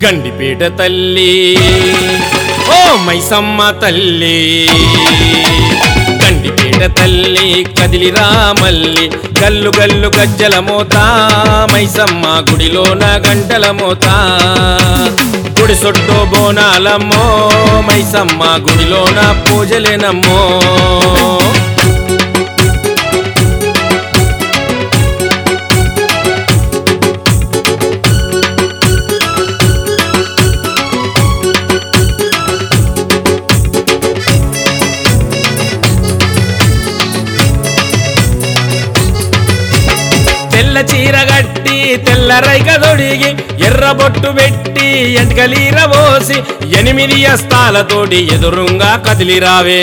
గండిపేట తల్లి ఓ మైసమ్మ తల్లి గండిపేట తల్లి కదిలిరా మల్లి గల్లు గల్లు గజ్జల మోత మైసమ్మ గుడిలోన గంటల మోత గుడి సొట్టు బోనాలమ్మో మైసమ్మ గుడిలోన పూజలేనమ్మో తెల్ల చీర గట్టి తెల్ల రైక దొడిగి ఎర్ర బొట్టు పెట్టి ఎంటకలీర పోసి ఎనిమిది అస్తాలతోటి ఎదురుంగా కదిలిరావే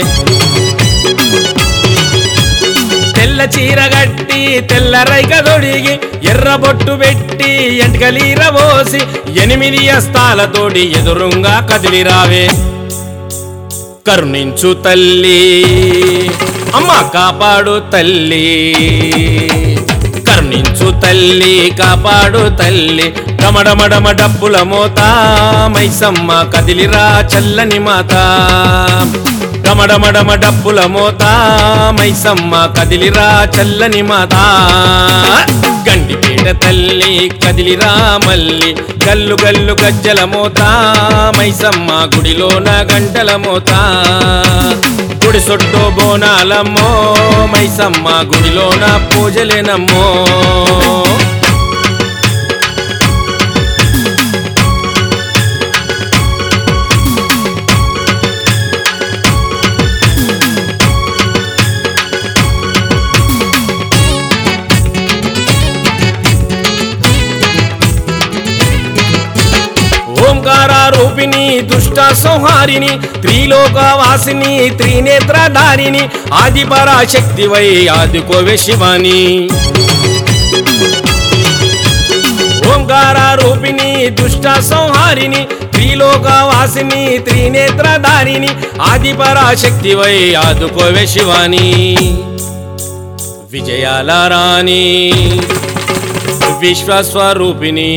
తెల్ల చీర గట్టి తెల్ల రైక దొడిగి ఎర్ర బొట్టు పెట్టి ఎంటకలీర పోసి ఎనిమిది అస్తాలతోటి ఎదురుంగా కదిలిరావే కరుణించు తల్లి అమ్మ కాపాడు తల్లి కరుణించు తల్లి కాపాడు తల్లి డమడమడమ డబ్బుల మోత మైసమ్మ కదిలిరా చల్లని మాత డమడమడమ డబ్బుల మోత మైసమ్మ కదిలిరా చల్లని మాత గండిపేట తల్లి కదిలిరా మల్లి గల్లు గల్లు గజ్జల మోత మైసమ్మ గుడిలోన గంటల మోత గుడి సొట్టు బోనాలమ్మో మైసమ్మ గుడిలోన పూజలేనమ్మో ఓంకార రూపిణి దుష్ట సంహారిణి త్రిలోక వాసిని త్రినేత్రధారిణి ఆది పరాశక్తివై ఆదికోవే శివాని ఓంకార రూపిణి దుష్ట సంహారిణి త్రిలోక వాసిని త్రినేత్రధారిణి ఆది పరాశక్తివై ఆదుకోవే శివాని విజయాల రాణి విశ్వస్వరూపిణి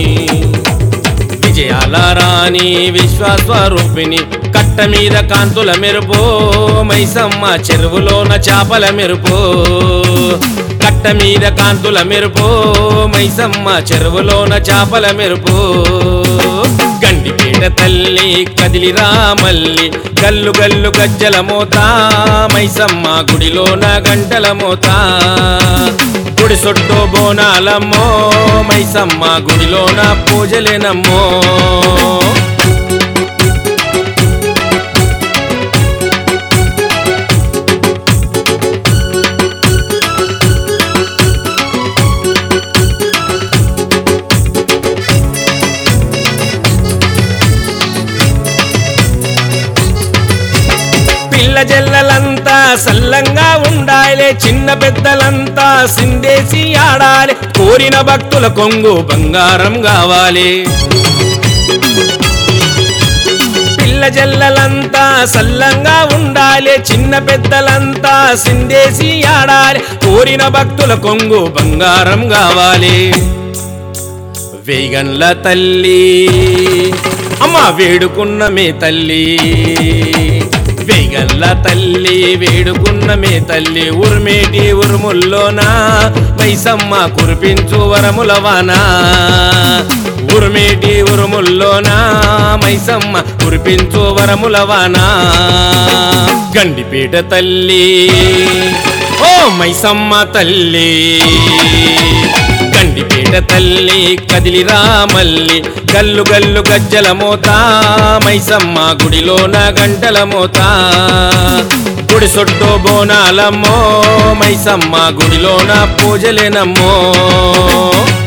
విజయాల రాణి విశ్వస్వరూపిణి కట్ట మీద కాంతుల మెరుపు మైసమ్మ చెరువులోన చేపల మెరుపు కట్ట మీద కాంతుల మెరుపు మైసమ్మ చెరువులోన చేపల మెరుపు గండిపేట తల్లి కదిలిరా మల్లి గల్లు గల్లు గజ్జల మోత మైసమ్మ గుడిలోన గంటల మోత గుడి సొట్టు బోనాలమ్మో మైసమ్మ గుడిలోన పూజలేనమ్మో పిల్ల జల్లలంతా సల్లంగా ఉండాలే చిన్న పెద్దలంతా సిందేసి ఆడాలి కోరిన భక్తుల కొంగు బంగారం కావాలి పిల్ల జల్లలంతా సల్లంగా ఉండాలి చిన్న పెద్దలంతా సిందేసి ఆడాలి కోరిన భక్తుల కొంగు బంగారం కావాలి వేగన్ల తల్లి అమ్మ వేడుకున్న మే తల్లి వేగన్ల తల్లి వేడుకున్న మే తల్లి ఉర్మేటి ఉరుముల్లోనా మైసమ్మ కురిపించు వరములవానా ఉరుమేటి ఉరుముల్లోనా మైసమ్మ కురిపించు వరములవానా గండిపేట తల్లి ఓ మైసమ్మ తల్లి గండిపేట తల్లి కదిలిరా మల్లి గల్లు గల్లు గజ్జల మోత మైసమ్మ గుడిలోన గంటల మోత గుడి సొట్టు బోనాలమ్మో మైసమ్మ గుడిలోన పూజలేనమ్మో